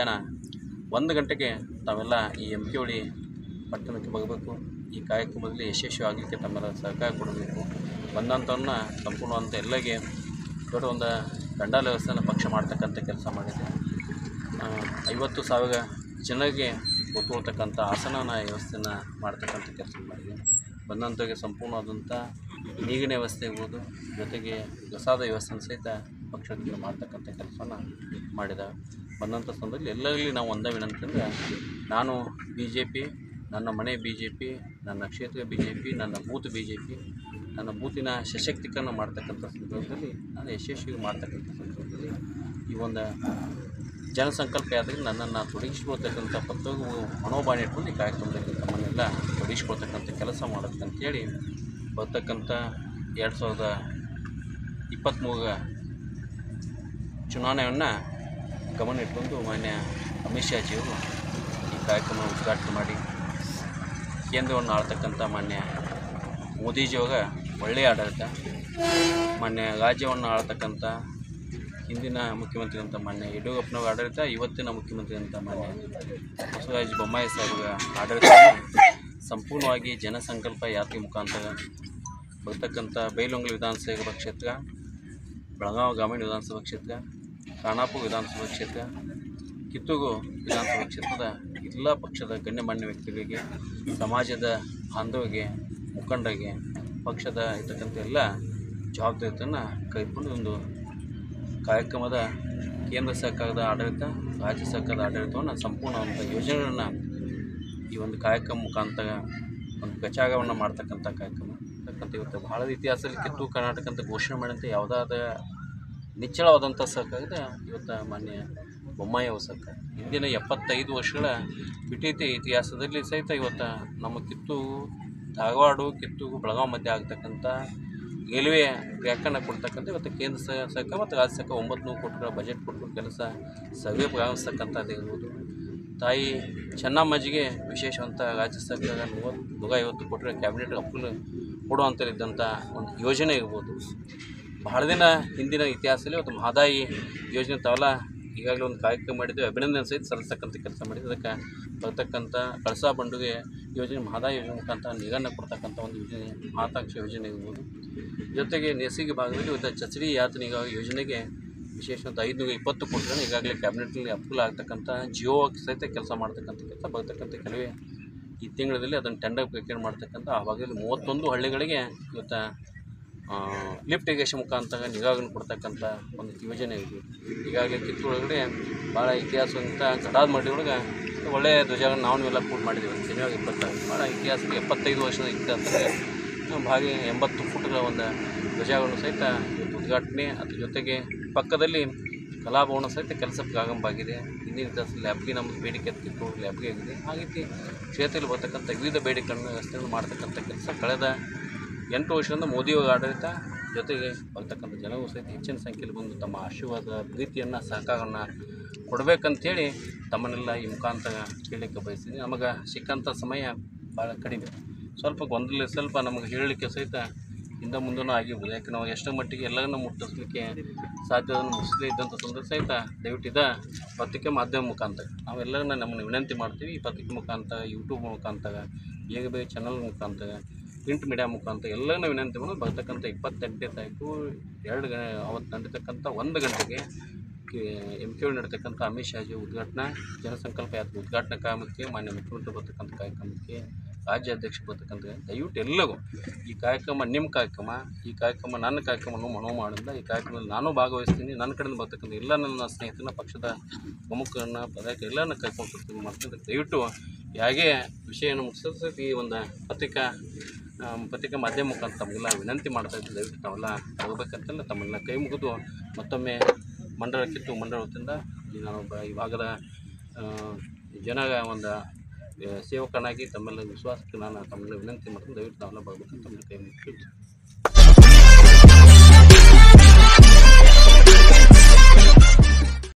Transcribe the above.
ಮಧ್ಯಾಹ್ನ ಒಂದು ಗಂಟೆಗೆ ತಾವೆಲ್ಲ ಈ ಎಮ್ ಕೆ ಹೊಳಿ ಪಟ್ಟಣಕ್ಕೆ ಬರಬೇಕು ಈ ಕಾರ್ಯಕ್ರಮದಲ್ಲಿ ಯಶಸ್ವಿ ಆಗಲಿಕ್ಕೆ ತಮ್ಮೆಲ್ಲ ಸಹಕಾರ ಕೊಡಬೇಕು ಬಂದಂಥವನ್ನ ಸಂಪೂರ್ಣವಂತ ಎಲ್ಲರಿಗೆ ದೊಡ್ಡ ಒಂದು ದಂಡಾಲ ವ್ಯವಸ್ಥೆಯನ್ನು ಪಕ್ಷ ಮಾಡ್ತಕ್ಕಂಥ ಕೆಲಸ ಮಾಡಿದೆ ಆ, ಐವತ್ತು ಸಾವಿರ ಜನರಿಗೆ ಕೂತ್ಕೊಳ್ತಕ್ಕಂಥ ಆಸನನ ವ್ಯವಸ್ಥೆನ ಮಾಡ್ತಕ್ಕಂಥ ಕೆಲಸ ಮಾಡಿದೆ ಬಂದಂಥವ್ರಿಗೆ ಸಂಪೂರ್ಣವಾದಂಥ ನೀರಿನ ವ್ಯವಸ್ಥೆ ಇರ್ಬೋದು ಜೊತೆಗೆ ಪ್ರಸಾದ ವ್ಯವಸ್ಥೆ ಸಹಿತ ಪಕ್ಷದಿಂದ ಮಾಡ್ತಕ್ಕಂಥ ಕೆಲಸನ ಮಾಡಿದ ಬಂದಂಥ ಸಂದರ್ಭದಲ್ಲಿ ಎಲ್ಲರಲ್ಲಿ ನಾವು ಒಂದೇ ವಿನಂತಿ ಅಂದರೆ ನಾನು ಬಿ ಜೆ ಪಿ ನನ್ನ ಮನೆ ಬಿ ಜೆ ಪಿ ನನ್ನ ಕ್ಷೇತ್ರ ಬಿ ಜೆ ಪಿ ನನ್ನ ಬೂತ್ ಬಿ ಜೆ ಪಿ ನನ್ನ ಬೂತಿನ ಸಶಕ್ತೀಕರಣ ಮಾಡ್ತಕ್ಕಂಥ ಸಂದರ್ಭದಲ್ಲಿ ನಾನು ಯಶಸ್ವಿ ಮಾಡ್ತಕ್ಕಂಥ ಸಂದರ್ಭದಲ್ಲಿ ಈ ಒಂದು ಜನಸಂಕಲ್ಪ ಯಾತ್ರೆಗೆ ನನ್ನನ್ನು ತೊಡಗಿಸ್ಕೊಳ್ತಕ್ಕಂಥ ಪ್ರತಿಯೊಬ್ಬ ಮನೋಭಾವನೆ ಇಟ್ಕೊಂಡು ಈ ಕಾರ್ಯಕ್ರಮದಲ್ಲಿ ತಮ್ಮನ್ನೆಲ್ಲ ತೊಡಗಿಸ್ಕೊಳ್ತಕ್ಕಂಥ ಕೆಲಸ ಮಾಡೋಕ್ಕಂತೇಳಿ ಬರ್ತಕ್ಕಂಥ ಎರಡು ಸಾವಿರದ ಇಪ್ಪತ್ತ್ಮೂರರ ಚುನಾವಣೆಯನ್ನು ಗಮನ ಇಟ್ಕೊಂಡು ಮಾನ್ಯ ಅಮಿತ್ ಶಾಜಿಯವರು ಈ ಕಾರ್ಯಕ್ರಮ ಉದ್ಘಾಟನೆ ಮಾಡಿ ಕೇಂದ್ರವನ್ನು ಆಳ್ತಕ್ಕಂಥ ಮಾನ್ಯ ಮೋದಿಜಿಯವರ ಒಳ್ಳೆಯ ಆಡಳಿತ ಮಾನ್ಯ ರಾಜ್ಯವನ್ನು ಆಳ್ತಕ್ಕಂಥ ಹಿಂದಿನ ಮುಖ್ಯಮಂತ್ರಿ ಅಂತ ಮಾನ್ಯ ಯಡಿಯೂರಪ್ಪನವರ ಆಡಳಿತ ಇವತ್ತಿನ ಮುಖ್ಯಮಂತ್ರಿ ಅಂತ ಮಾನ್ಯ ಬಸವರಾಜ ಬೊಮ್ಮಾಯಿ ಸಾಹೇಬರ ಆಡಳಿತ ಸಂಪೂರ್ಣವಾಗಿ ಜನಸಂಕಲ್ಪ ಯಾತ್ರೆ ಮುಖಾಂತರ ಬರ್ತಕ್ಕಂಥ ಬೈಲೊಂಗಲ ವಿಧಾನಸಭಾ ಕ್ಷೇತ್ರ ಬೆಳಗಾವಿ ಗ್ರಾಮೀಣ ವಿಧಾನಸಭಾ ಕ್ಷೇತ್ರ ಖಾನಾಪುರ ವಿಧಾನಸಭಾ ಕ್ಷೇತ್ರ ಕಿತ್ತೂರು ವಿಧಾನಸಭಾ ಕ್ಷೇತ್ರದ ಎಲ್ಲ ಪಕ್ಷದ ಗಣ್ಯಮಾನ್ಯ ವ್ಯಕ್ತಿಗಳಿಗೆ ಸಮಾಜದ ಬಾಂಧವರಿಗೆ ಮುಖಂಡರಿಗೆ ಪಕ್ಷದ ಇರ್ತಕ್ಕಂಥ ಎಲ್ಲ ಜವಾಬ್ದಾರಿಯನ್ನು ಕೈಗೊಂಡು ಒಂದು ಕಾರ್ಯಕ್ರಮದ ಕೇಂದ್ರ ಸರ್ಕಾರದ ಆಡಳಿತ ರಾಜ್ಯ ಸರ್ಕಾರದ ಆಡಳಿತವನ್ನು ಸಂಪೂರ್ಣವಾದಂಥ ಯೋಜನೆಗಳನ್ನು ಈ ಒಂದು ಕಾರ್ಯಕ್ರಮ ಮುಖಾಂತರ ಒಂದು ಪ್ರಚಾರವನ್ನು ಮಾಡ್ತಕ್ಕಂಥ ಕಾರ್ಯಕ್ರಮ ಯಾಕಂತ ಇವತ್ತು ಬಹಳ ಇತಿಹಾಸದಲ್ಲಿ ಕಿತ್ತು ಕರ್ನಾಟಕ ಅಂತ ಘೋಷಣೆ ಮಾಡಿದಂಥ ಯಾವುದಾದ ನಿಚ್ಚಳವಾದಂಥ ಸರ್ಕಾರದ ಇವತ್ತು ಮಾನ್ಯ ಬೊಮ್ಮಾಯಿ ಅವ್ರ ಸರ್ಕಾರ ಹಿಂದಿನ ಎಪ್ಪತ್ತೈದು ವರ್ಷಗಳ ಬಿಟ್ಟಿತಿ ಇತಿಹಾಸದಲ್ಲಿ ಸಹಿತ ಇವತ್ತು ನಮ್ಮ ಕಿತ್ತೂರು ಧಾರವಾಡ ಕಿತ್ತೂರು ಬೆಳಗಾವಿ ಮಧ್ಯೆ ಆಗ್ತಕ್ಕಂಥ ರೈಲ್ವೆ ವ್ಯಾಖ್ಯಾನ ಕೊಡ್ತಕ್ಕಂಥ ಇವತ್ತು ಕೇಂದ್ರ ಸ- ಸರ್ಕಾರ ಮತ್ತು ರಾಜ್ಯ ಸರ್ಕಾರ ಒಂಬತ್ತು ನೂರು ಕೋಟಿಗಳ ಬಜೆಟ್ ಕೊಟ್ಟು ಕೆಲಸ ಸರ್ವೆ ಪ್ರಾರಂಭಿಸ್ತಕ್ಕಂಥದ್ದು ಇರ್ಬೋದು ತಾಯಿ ಚೆನ್ನಮ್ಮಜ್ಜಿಗೆ ವಿಶೇಷವಂತ ರಾಜ್ಯ ಸರ್ಕಾರ ಮೂವತ್ತು ನೂರ ಐವತ್ತು ಕೋಟಿ ಕ್ಯಾಬಿನೆಟ್ ಅಪ್ರೂವಲ್ ಕೊಡುವಂಥಲ್ಲಿದ್ದಂಥ ಒಂದು ಯೋಜನೆ ಇರ್ಬೋದು ಬಹಳ ದಿನ ಹಿಂದಿನ ಇತಿಹಾಸದಲ್ಲಿ ಇವತ್ತು ಮಹದಾಯಿ ಯೋಜನೆ ತಾವೆಲ್ಲ ಈಗಾಗಲೇ ಒಂದು ಕಾರ್ಯಕ್ರಮ ಮಾಡಿದ್ವಿ ಅಭಿನಂದನೆ ಸಹಿತ ಸಲ್ಲಿಸ್ತಕ್ಕಂಥ ಕೆಲಸ ಮಾಡಿದ್ವಿ ಅದಕ್ಕೆ ಬರ್ತಕ್ಕಂಥ ಕಳಸಾ ಬಂಡುಗೆ ಯೋಜನೆ ಮಹದಾಯಿ ಯೋಜನೆ ಮುಖಾಂತರ ನೀರನ್ನು ಕೊಡ್ತಕ್ಕಂಥ ಒಂದು ಯೋಜನೆ ಮಹತ್ವಾಕಾಂಕ್ಷಿ ಯೋಜನೆ ಇರ್ಬೋದು ಜೊತೆಗೆ ನೇಸಿಗೆ ಭಾಗದಲ್ಲಿ ಇವತ್ತು ಚಚಡಿ ಯಾತನಿಗ ಯೋಜನೆಗೆ ವಿಶೇಷವಂತ ಐದುನೂರ ಇಪ್ಪತ್ತು ಕೋಟಿಗಳನ್ನು ಈಗಾಗಲೇ ಕ್ಯಾಬಿನೆಟ್ನಲ್ಲಿ ಅಪ್ರೂವಲ್ ಆಗ್ತಕ್ಕಂಥ ಜಿಯೋ ಸಹಿತ ಕೆಲಸ ಮಾಡ್ತಕ್ಕಂಥ ಕೆಲಸ ಬರ್ತಕ್ಕಂಥ ಕೆಲವೇ ಈ ತಿಂಗಳಲ್ಲಿ ಅದನ್ನು ಟೆಂಡರ್ ಪ್ರಕ್ರಿಯೆ ಮಾಡ್ತಕ್ಕಂಥ ಆ ಭಾಗದಲ್ಲಿ ಮೂವತ್ತೊಂದು ಹಳ್ಳಿಗಳಿಗೆ ಇವತ್ತು ಲಿಫ್ಟ್ ಇರಿಗೇಷನ್ ಮುಖಾಂತರ ನಿಗಾವನ್ನು ಕೊಡ್ತಕ್ಕಂಥ ಒಂದು ಯೋಜನೆ ಇದೆ ಈಗಾಗಲೇ ಕಿತ್ತೂರೊಳಗಡೆ ಭಾಳ ಇತಿಹಾಸವಂತ ಗಡಾದ ಮಡ್ಡಿ ಒಳಗೆ ಒಳ್ಳೆಯ ಧ್ವಜಗಳನ್ನು ನಾವು ನೀವೆಲ್ಲ ಕೂಡ್ ಮಾಡಿದ್ದೀವಿ ಜನವರಿ ಇಪ್ಪತ್ತಾರು ಭಾಳ ಇತಿಹಾಸಕ್ಕೆ ಎಪ್ಪತ್ತೈದು ವರ್ಷದ ಇತಿಹಾಸದಲ್ಲಿ ಭಾಗಿ ಎಂಬತ್ತು ಫುಟ್ಗಳ ಒಂದು ಧ್ವಜವನ್ನು ಸಹಿತ ಇವತ್ತು ಉದ್ಘಾಟನೆ ಅದ್ರ ಜೊತೆಗೆ ಪಕ್ಕದಲ್ಲಿ ಕಲಾಭವನ ಸಹಿತ ಕೆಲಸ ಪ್ರಾರಂಭ ಆಗಿದೆ ಹಿಂದಿನ ಇತಿಹಾಸದಲ್ಲಿ ಲ್ಯಾಬ್ಗೆ ನಮ್ಮ ಬೇಡಿಕೆ ಎತ್ತಿತ್ತು ಲ್ಯಾಬ್ಗೆ ಆಗಿದೆ ಆ ರೀತಿ ಕ್ಷೇತ್ರದಲ್ಲಿ ಬರ್ತಕ್ಕಂಥ ವಿವಿಧ ಬೇಡಿಕೆಗಳನ್ನು ವ್ಯವಸ್ಥೆಯನ್ನು ಮಾಡ್ತಕ್ಕಂಥ ಕೆಲಸ ಕಳೆದ ಎಂಟು ವರ್ಷದಿಂದ ಮೋದಿಯವರ ಆಡಳಿತ ಜೊತೆಗೆ ಬರ್ತಕ್ಕಂಥ ಜನರು ಸಹಿತ ಹೆಚ್ಚಿನ ಸಂಖ್ಯೆಯಲ್ಲಿ ಬಂದು ತಮ್ಮ ಆಶೀರ್ವಾದ ಪ್ರೀತಿಯನ್ನು ಸಹಕಾರವನ್ನು ಕೊಡಬೇಕಂತೇಳಿ ತಮ್ಮನ್ನೆಲ್ಲ ಈ ಮುಖಾಂತರ ಕೇಳಲಿಕ್ಕೆ ಬಯಸ್ತೀನಿ ನಮಗೆ ಸಿಕ್ಕಂಥ ಸಮಯ ಭಾಳ ಕಡಿಮೆ ಸ್ವಲ್ಪ ಗೊಂದಲ ಸ್ವಲ್ಪ ನಮಗೆ ಹೇಳಲಿಕ್ಕೆ ಸಹಿತ ಹಿಂದೆ ಮುಂದೂ ಆಗಿರ್ಬೋದು ಯಾಕೆ ನಾವು ಎಷ್ಟರ ಮಟ್ಟಿಗೆ ಎಲ್ಲರನ್ನ ಮುಟ್ಟಿಸ್ಲಿಕ್ಕೆ ಸಾಧ್ಯವನ್ನು ಮುಗಿಸದೇ ಇದ್ದಂಥ ಸಂದರ್ಭ ಸಹಿತ ದಯವಿಟ್ಟು ಇದ ಪತ್ರಿಕೆ ಮಾಧ್ಯಮ ಮುಖಾಂತರ ನಾವೆಲ್ಲರನ್ನ ನಮ್ಮನ್ನು ವಿನಂತಿ ಮಾಡ್ತೀವಿ ಈ ಪತ್ರಿಕೆ ಮುಖಾಂತರ ಯೂಟ್ಯೂಬ್ ಮುಖಾಂತರ ಬೇಗ ಬೇಗ ಚಾನಲ್ ಮುಖಾಂತರ ಪ್ರಿಂಟ್ ಮೀಡಿಯಾ ಮುಖಾಂತರ ಎಲ್ಲರನ್ನ ವಿನಂತಿ ಮಾಡೋದು ಬರ್ತಕ್ಕಂಥ ಇಪ್ಪತ್ತೆಂಟನೇ ತಾರೀಕು ಎರಡು ಗ ಅವತ್ತು ನಡೀತಕ್ಕಂಥ ಒಂದು ಗಂಟೆಗೆ ಎಂ ಕೆ ನಡೀತಕ್ಕಂಥ ಅಮಿತ್ ಶಾಜಿ ಉದ್ಘಾಟನಾ ಜನಸಂಕಲ್ಪ ಯಾತ್ರೆ ಉದ್ಘಾಟನಾ ಕಾರ್ಯಕ್ರಮಕ್ಕೆ ಮಾನ್ಯ ಮುಖ್ಯಮಂತ್ರಿ ಬರ್ತಕ್ಕಂಥ ಕಾರ್ಯಕ್ರಮಕ್ಕೆ ರಾಜ್ಯ ಅಧ್ಯಕ್ಷ ಬರ್ತಕ್ಕಂಥ ದಯವಿಟ್ಟು ಎಲ್ಲರಿಗೂ ಈ ಕಾರ್ಯಕ್ರಮ ನಿಮ್ಮ ಕಾರ್ಯಕ್ರಮ ಈ ಕಾರ್ಯಕ್ರಮ ನನ್ನ ಕಾರ್ಯಕ್ರಮವನ್ನು ಮನವಿ ಮಾಡಿದ ಈ ಕಾರ್ಯಕ್ರಮದಲ್ಲಿ ನಾನು ಭಾಗವಹಿಸ್ತೀನಿ ನನ್ನ ಕಡೆಯಿಂದ ಬರ್ತಕ್ಕಂಥ ಎಲ್ಲ ನನ್ನ ಸ್ನೇಹಿತರನ್ನ ಪಕ್ಷದ ಪ್ರಮುಖರನ್ನ ಪದಾಧಿಕಾರಿ ಎಲ್ಲರನ್ನ ಕರ್ಕೊಂಡು ಬರ್ತೀನಿ ಮಾಡ್ತೀನಿ ದಯವಿಟ್ಟು ಹೇಗೆ ವಿಷಯವನ್ನು ಮುಗಿಸೋದು ಈ ಒಂದು ಪತ್ರಿಕಾ ಆ, ಪತ್ರಿಕಾ ಮಾಧ್ಯಮ ಮುಖಾಂತರ ತಮಗೆಲ್ಲ ವಿನಂತಿ ಮಾಡ್ತಾ ಇದ್ದೀನಿ ದಯವಿಟ್ಟು ತಾವೆಲ್ಲ ಹೋಗ್ಬೇಕಂತೆಲ್ಲ ತಮ್ಮನ್ನ ಕೈ ಮುಗಿದು ಮತ್ತೊಮ್ಮೆ ಮಂಡಳ ಕಿತ್ತು ಮಂಡಳ ವತಿಯಿಂದ ಈ ನಾನೊಬ್ಬ ಈ ಭಾಗದ ಆ, ಜನರ ಒಂದು ಆ, ಸೇವಕನಾಗಿ ತಮ್ಮೆಲ್ಲ ವಿಶ್ವಾಸಕ್ಕೆ ನಾನು ತಮ್ಮಲ್ಲಿ ವಿನಂತಿ ಮಾಡ್ತೀನಿ ದಯವಿಟ್ಟು ತಾವೆಲ್ಲ ಬರ್ಬೇಕಂತ ತಮ್ಮಲ್ಲಿ ಕೈ ಮುಗಿದು